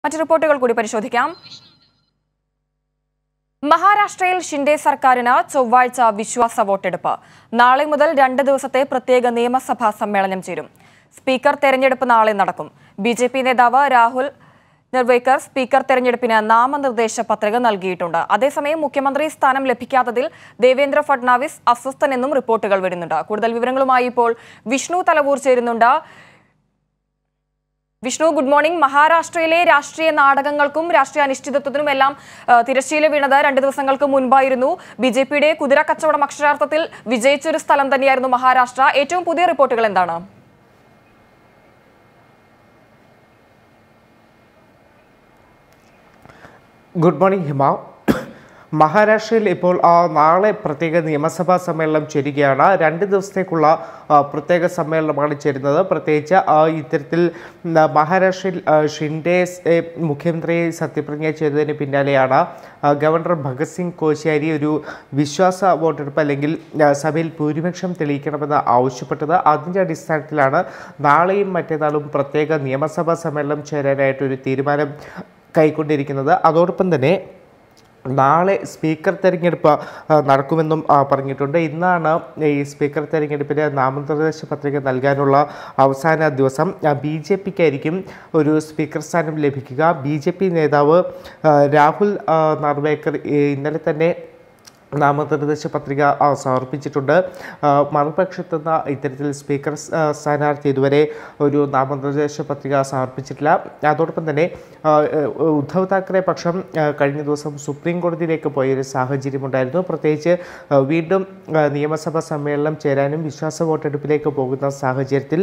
മറ്റു റിപ്പോർട്ടുകൾ കൂടി പരിശോധിക്കാം മഹാരാഷ്ട്രയിൽ ഷിൻഡെ സർക്കാരിന് ചൊവ്വാഴ്ച വിശ്വാസ വോട്ടെടുപ്പ് നാളെ മുതൽ രണ്ട് ദിവസത്തെ പ്രത്യേക നിയമസഭാ സമ്മേളനം ചേരും സ്പീക്കർ തെരഞ്ഞെടുപ്പ് നാളെ നടക്കും ബി ജെ പി നേതാവ് രാഹുൽ നിർവേക്കർ സ്പീക്കർ തെരഞ്ഞെടുപ്പിന് നാമനിർദ്ദേശ പത്രിക നൽകിയിട്ടുണ്ട് അതേസമയം മുഖ്യമന്ത്രി സ്ഥാനം ലഭിക്കാത്തതിൽ ദേവേന്ദ്ര ഫഡ്നാവിസ് അസ്വസ്ഥനെന്നും റിപ്പോർട്ടുകൾ വരുന്നുണ്ട് കൂടുതൽ വിവരങ്ങളുമായി ഇപ്പോൾ വിഷ്ണു തലവൂർ ചേരുന്നുണ്ട് വിഷ്ണു ഗുഡ് മോർണിംഗ് മഹാരാഷ്ട്രയിലെ രാഷ്ട്രീയ നാടകങ്ങൾക്കും രാഷ്ട്രീയ അനിശ്ചിതത്വത്തിനും എല്ലാം ആ, തിരശ്ശീല വീണത് രണ്ട് ദിവസങ്ങൾക്ക് മുൻപായിരുന്നു ബി ജെ പിയുടെ കുതിര കച്ചവടം അക്ഷരാർത്ഥത്തിൽ വിജയിച്ചൊരു സ്ഥലം തന്നെയായിരുന്നു മഹാരാഷ്ട്ര ഏറ്റവും പുതിയ റിപ്പോർട്ടുകൾ എന്താണ് ഗുഡ് മോർണിംഗ് ഹിമ മഹാരാഷ്ട്രയിൽ ഇപ്പോൾ ആ, നാളെ പ്രത്യേക നിയമസഭാ സമ്മേളനം ചേരുകയാണ് രണ്ട് ദിവസത്തേക്കുള്ള ആ, പ്രത്യേക സമ്മേളനമാണ് ചേരുന്നത് പ്രത്യേകിച്ച് ആ, ഇത്തരത്തിൽ ഉം, മഹാരാഷ്ട്രയിൽ ആ, ഷിൻഡെ ഏ, മുഖ്യമന്ത്രിയെ സത്യപ്രതിജ്ഞ ചെയ്തതിന് പിന്നാലെയാണ് ആ, ഗവർണർ ഭഗത് സിംഗ് കോശ്യാരി ഒരു വിശ്വാസ വോട്ടെടുപ്പ് അല്ലെങ്കിൽ ആ, സഭയിൽ ഭൂരിപക്ഷം തെളിയിക്കണമെന്ന് ആവശ്യപ്പെട്ടത് അതിൻ്റെ അടിസ്ഥാനത്തിലാണ് നാളെയും മറ്റന്നാളും പ്രത്യേക നിയമസഭാ സമ്മേളനം ചേരാനായിട്ടൊരു തീരുമാനം കൈക്കൊണ്ടിരിക്കുന്നത് അതോടൊപ്പം തന്നെ നാളെ സ്പീക്കർ തെരഞ്ഞെടുപ്പ് ആ, നടക്കുമെന്നും ആ, പറഞ്ഞിട്ടുണ്ട് ഇന്നാണ് ഈ സ്പീക്കർ തെരഞ്ഞെടുപ്പിന് നാമനിർദ്ദേശ പത്രിക നൽകാനുള്ള അവസാന ദിവസം ബി ജെ പിക്കായിരിക്കും ഒരു സ്പീക്കർ സ്ഥാനം ലഭിക്കുക ബി ജെ പി നേതാവ് ആ, രാഹുൽ ആ, നാർവേക്കർ ഈ ഇന്നലെ തന്നെ നാമനിർദ്ദേശ പത്രിക ആ, സമർപ്പിച്ചിട്ടുണ്ട് ആ, മറുപക്ഷത്തു നിന്ന് ഇത്തരത്തിൽ സ്പീക്കർ സ്- ആ, സ്ഥാനാർത്ഥി ഇതുവരെ ഒരു നാമനിർദ്ദേശ പത്രിക സമർപ്പിച്ചിട്ടില്ല അതോടൊപ്പം തന്നെ ആ, ഏ, ഉദ്ധവ് താക്കറെ പക്ഷം ആ, കഴിഞ്ഞ ദിവസം സുപ്രീം കോടതിയിലേക്ക് പോയൊരു സാഹചര്യമുണ്ടായിരുന്നു പ്രത്യേകിച്ച് ആ, വീണ്ടും ആ, നിയമസഭാ സമ്മേളനം ചേരാനും വിശ്വാസ വോട്ടെടുപ്പിലേക്ക് പോകുന്ന സാഹചര്യത്തിൽ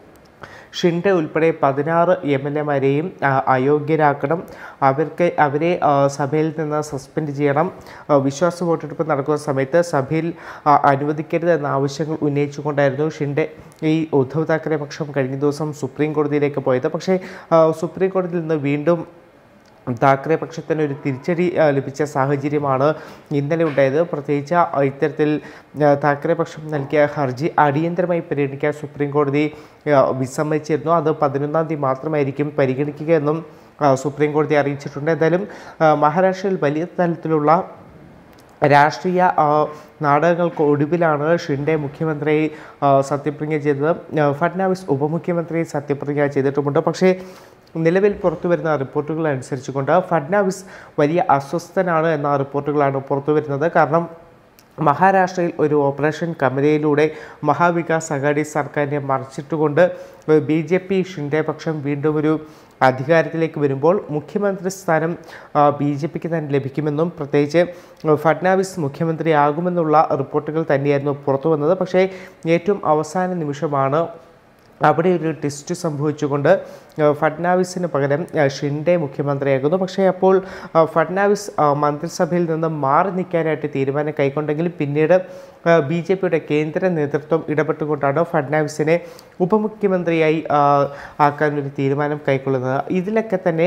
ഷിൻഡെ ഉൾപ്പെടെ പതിനാറ് എം എൽ എമാരെയും അയോഗ്യരാക്കണം അവർക്ക് അവരെ ആ, സഭയിൽ നിന്ന് സസ്പെൻഡ് ചെയ്യണം ആ, വിശ്വാസ വോട്ടെടുപ്പ് നടക്കുന്ന സമയത്ത് സഭയിൽ ആ, അനുവദിക്കരുത് എന്ന ആവശ്യങ്ങൾ ഉന്നയിച്ചുകൊണ്ടായിരുന്നു ഷിൻഡെ ഈ ഉദ്ധവ് താക്കറെ പക്ഷം കഴിഞ്ഞ ദിവസം സുപ്രീം കോടതിയിലേക്ക് പോയത് പക്ഷേ ആ, സുപ്രീം കോടതിയിൽ നിന്ന് വീണ്ടും താക്കറെ പക്ഷത്തിന് ഒരു തിരിച്ചടി ആ, ലഭിച്ച സാഹചര്യമാണ് ഇന്നലെ ഉണ്ടായത് പ്രത്യേകിച്ച് ആ, ഇത്തരത്തിൽ ആ, താക്കറെ പക്ഷം നൽകിയ ഹർജി അടിയന്തരമായി പരിഗണിക്കാൻ സുപ്രീം കോടതി ആ, വിസമ്മതിച്ചിരുന്നു അത് പതിനൊന്നാം തീയതി മാത്രമായിരിക്കും പരിഗണിക്കുക എന്നും ആ, സുപ്രീം കോടതി അറിയിച്ചിട്ടുണ്ട് എന്തായാലും ആ, മഹാരാഷ്ട്രയിൽ വലിയ തലത്തിലുള്ള രാഷ്ട്രീയ ആ, നാടകങ്ങൾക്ക് ഒടുവിലാണ് ഷിൻഡെ മുഖ്യമന്ത്രി ആ, സത്യപ്രതിജ്ഞ ചെയ്തത് ആ, ഫഡ്നാവിസ് ഉപമുഖ്യമന്ത്രി സത്യപ്രതിജ്ഞ ചെയ്തിട്ടുമുണ്ട് പക്ഷേ നിലവിൽ പുറത്തു വരുന്ന റിപ്പോർട്ടുകൾ അനുസരിച്ചുകൊണ്ട് ഫഡ്നാവിസ് വലിയ അസ്വസ്ഥനാണ് എന്ന റിപ്പോർട്ടുകളാണ് പുറത്തു വരുന്നത് കാരണം മഹാരാഷ്ട്രയിൽ ഒരു ഓപ്പറേഷൻ കമലയിലൂടെ മഹാവികാസ് അഘാടി സർക്കാരിനെ മറിച്ചിട്ടുകൊണ്ട് ബി ജെ പി ഷിൻഡെ പക്ഷം വീണ്ടും ഒരു അധികാരത്തിലേക്ക് വരുമ്പോൾ മുഖ്യമന്ത്രി സ്ഥാനം ബി ജെ പിക്ക് തന്നെ ലഭിക്കുമെന്നും പ്രത്യേകിച്ച് ഫഡ്നാവിസ് മുഖ്യമന്ത്രിയാകുമെന്നുള്ള റിപ്പോർട്ടുകൾ തന്നെയായിരുന്നു പുറത്തു വന്നത് പക്ഷേ ഏറ്റവും അവസാന നിമിഷമാണ് അവിടെ ഒരു ടെസ്റ്റ് സംഭവിച്ചുകൊണ്ട് ആ, ഫഡ്നാവിസിന് പകരം ആ, ഷിൻഡെ മുഖ്യമന്ത്രിയാകുന്നു പക്ഷേ അപ്പോൾ ആ, ഫഡ്നാവിസ് ആ, മന്ത്രിസഭയിൽ നിന്ന് മാറി നിൽക്കാനായിട്ട് തീരുമാനം കൈക്കൊണ്ടെങ്കിലും പിന്നീട് ബി ജെ പിയുടെ കേന്ദ്ര നേതൃത്വം ഇടപെട്ടുകൊണ്ടാണ് ഫഡ്നാവിസിനെ ഉപമുഖ്യമന്ത്രിയായി ആ, ആക്കാൻ ഒരു തീരുമാനം കൈക്കൊള്ളുന്നത് ഇതിലൊക്കെ തന്നെ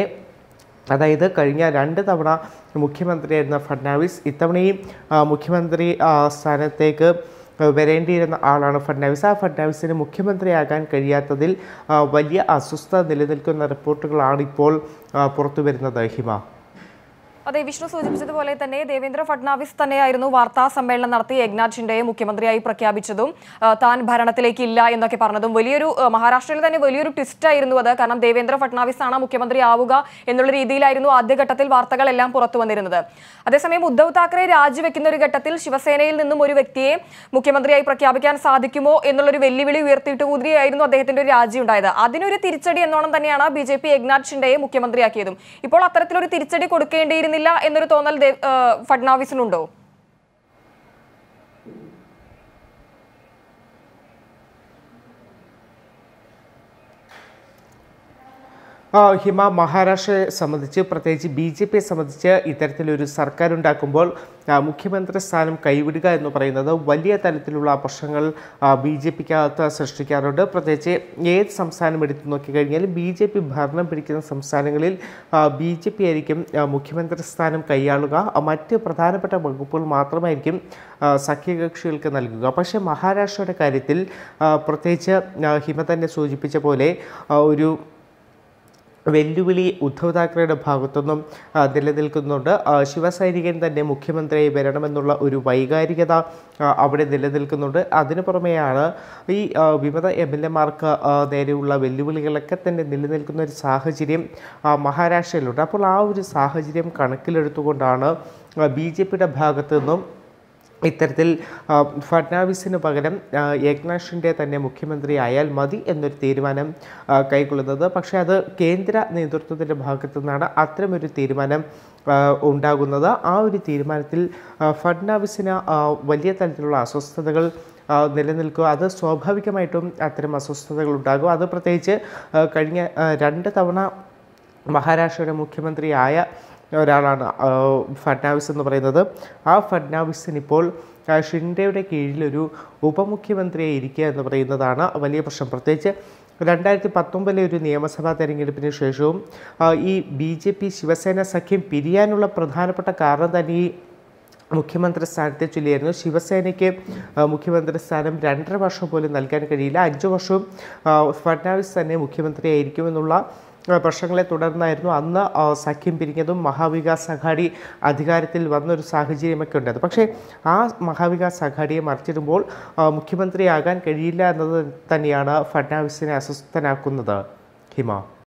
അതായത് കഴിഞ്ഞ രണ്ട് തവണ മുഖ്യമന്ത്രിയായിരുന്ന ഫഡ്നാവിസ് ഇത്തവണയും ആ, മുഖ്യമന്ത്രി ആ, സ്ഥാനത്തേക്ക് വരേണ്ടിയിരുന്ന ആളാണ് ഫഡ്നാവിസ് ആ ഫഡ്നാവിസിന് മുഖ്യമന്ത്രിയാകാൻ കഴിയാത്തതിൽ ആ, വലിയ അസ്വസ്ഥത നിലനിൽക്കുന്ന റിപ്പോർട്ടുകളാണ് ഇപ്പോൾ ആ, പുറത്തു വരുന്നത് ഹിമ അതെ വിഷ്ണു സൂചിപ്പിച്ചതുപോലെ തന്നെ ദേവേന്ദ്ര ഫഡ്നാവിസ് തന്നെയായിരുന്നു വാർത്താ സമ്മേളനം നടത്തി ഏക്നാഥ് ഷിൻഡെയെ മുഖ്യമന്ത്രിയായി പ്രഖ്യാപിച്ചതും ആ, താൻ ഭരണത്തിലേക്ക് ഇല്ല എന്നൊക്കെ പറഞ്ഞതും വലിയൊരു ആ, മഹാരാഷ്ട്രയിൽ തന്നെ വലിയൊരു ട്വിസ്റ്റ് ആയിരുന്നു അത് കാരണം ദേവേന്ദ്ര ഫഡ്നാവിസ് ആണ് മുഖ്യമന്ത്രി ആവുക എന്നുള്ള രീതിയിലായിരുന്നു ആദ്യഘട്ടത്തിൽ വാർത്തകളെല്ലാം പുറത്തു വന്നിരുന്നത് അതേസമയം ഉദ്ധവ് താക്കറെ രാജിവെക്കുന്ന ഒരു ഘട്ടത്തിൽ ശിവസേനയിൽ നിന്നും ഒരു വ്യക്തിയെ മുഖ്യമന്ത്രിയായി പ്രഖ്യാപിക്കാൻ സാധിക്കുമോ എന്നുള്ളൊരു വെല്ലുവിളി ഉയർത്തിയിട്ട് കൂടിയായിരുന്നു അദ്ദേഹത്തിന്റെ ഒരു രാജി ഉണ്ടായത് അതിനൊരു തിരിച്ചടി എന്നോണം തന്നെയാണ് ബി ജെ പി ഏക്നാഥ് ഷിൻഡെയെ മുഖ്യമന്ത്രിയാക്കിയതും ഇപ്പോൾ അത്തരത്തിലൊരു തിരിച്ചടി കൊടുക്കേണ്ടിയിരുന്നില്ല എന്നൊരു തോന്നൽ ദേവ്- ആ, ഫഡ്നാവിസിനുണ്ടോ ആ, ഹിമ മഹാരാഷ്ട്രയെ സംബന്ധിച്ച് പ്രത്യേകിച്ച് ബി ജെ പിയെ സംബന്ധിച്ച് ഇത്തരത്തിലൊരു സർക്കാർ ഉണ്ടാക്കുമ്പോൾ ആ, മുഖ്യമന്ത്രി സ്ഥാനം കൈവിടുക എന്ന് പറയുന്നത് വലിയ തരത്തിലുള്ള പ്രശ്നങ്ങൾ ബി ജെ പിക്കകത്ത് സൃഷ്ടിക്കാറുണ്ട് പ്രത്യേകിച്ച് ഏത് സംസ്ഥാനം എടുത്തു നോക്കിക്കഴിഞ്ഞാലും ബി ജെ പി ഭരണം പിടിക്കുന്ന സംസ്ഥാനങ്ങളിൽ ബി ജെ പി ആയിരിക്കും ആ, മുഖ്യമന്ത്രി സ്ഥാനം കൈയാളുക ആ, മറ്റ് പ്രധാനപ്പെട്ട വകുപ്പുകൾ മാത്രമായിരിക്കും ആ, സഖ്യകക്ഷികൾക്ക് നൽകുക പക്ഷേ മഹാരാഷ്ട്രയുടെ കാര്യത്തിൽ ആ, പ്രത്യേകിച്ച് ആ, ഹിമ തന്നെ സൂചിപ്പിച്ച പോലെ ആ, ഒരു വെല്ലുവിളി ഉദ്ധവ് താക്കറെയുടെ ഭാഗത്തുനിന്നും ആ, നിലനിൽക്കുന്നുണ്ട് ആ, ശിവസൈനികൻ തന്നെ മുഖ്യമന്ത്രിയായി വരണമെന്നുള്ള ഒരു വൈകാരികത ആ, അവിടെ നിലനിൽക്കുന്നുണ്ട് അതിനു പുറമെയാണ് ഈ ആ, വിമത എം എൽ എമാർക്ക് നേരെയുള്ള വെല്ലുവിളികളൊക്കെ തന്നെ നിലനിൽക്കുന്ന ഒരു സാഹചര്യം ആ, മഹാരാഷ്ട്രയിലുണ്ട് അപ്പോൾ ആ ഒരു സാഹചര്യം കണക്കിലെടുത്തുകൊണ്ടാണ് ബി ജെ പിയുടെ ഭാഗത്തു നിന്നും ഇത്തരത്തിൽ ആ, ഫഡ്നാവിസിന് പകരം ആ, ഏക്നാഥ് ഷിൻഡെ തന്നെ മുഖ്യമന്ത്രി ആയാൽ മതി എന്നൊരു തീരുമാനം ആ, കൈക്കൊള്ളുന്നത് പക്ഷേ അത് കേന്ദ്ര നേതൃത്വത്തിൻ്റെ ഭാഗത്തു നിന്നാണ് അത്തരമൊരു തീരുമാനം ആ, ഉണ്ടാകുന്നത് ആ ഒരു തീരുമാനത്തിൽ ആ, ഫഡ്നാവിസിന് ആ, വലിയ തരത്തിലുള്ള അസ്വസ്ഥതകൾ ആ, നിലനിൽക്കുക അത് സ്വാഭാവികമായിട്ടും അത്തരം അസ്വസ്ഥതകൾ ഉണ്ടാകും അത് പ്രത്യേകിച്ച് ആ, കഴിഞ്ഞ ആ, രണ്ട് തവണ മഹാരാഷ്ട്രയുടെ മുഖ്യമന്ത്രിയായ ഒരാളാണ് ആ, ഫഡ്നാവിസ് എന്ന് പറയുന്നത് ആ ഫഡ്നാവിസിന് ഇപ്പോൾ ആ, ഷിൻഡെയുടെ കീഴിലൊരു ഉപമുഖ്യമന്ത്രിയെ ഇരിക്കുക എന്ന് പറയുന്നതാണ് വലിയ പ്രശ്നം പ്രത്യേകിച്ച് രണ്ടായിരത്തി പത്തൊമ്പതിലെ ഒരു നിയമസഭാ തെരഞ്ഞെടുപ്പിന് ശേഷവും ആ, ഈ ബി ജെ പി ശിവസേന സഖ്യം പിരിയാനുള്ള പ്രധാനപ്പെട്ട കാരണം തന്നെ ഈ മുഖ്യമന്ത്രി സ്ഥാനത്തെ ചൊല്ലിയായിരുന്നു ശിവസേനയ്ക്ക് ആ, മുഖ്യമന്ത്രി സ്ഥാനം രണ്ടര വർഷം പോലും നൽകാൻ കഴിയില്ല അഞ്ച് വർഷവും ആ, ഫഡ്നാവിസ് തന്നെ മുഖ്യമന്ത്രിയായിരിക്കുമെന്നുള്ള ആ, പ്രശ്നങ്ങളെ തുടർന്നായിരുന്നു അന്ന് ആ, സഖ്യം പിരിഞ്ഞതും മഹാവികാസ് അഘാടി അധികാരത്തിൽ വന്നൊരു സാഹചര്യമൊക്കെ ഉണ്ടായത് പക്ഷേ ആ മഹാവികാസ് അഘാടിയെ മറിച്ചിടുമ്പോൾ ആ, മുഖ്യമന്ത്രിയാകാൻ കഴിയില്ല എന്നത് തന്നെയാണ് ഫഡ്നാവിസിനെ അസ്വസ്ഥനാക്കുന്നത് ഹിമ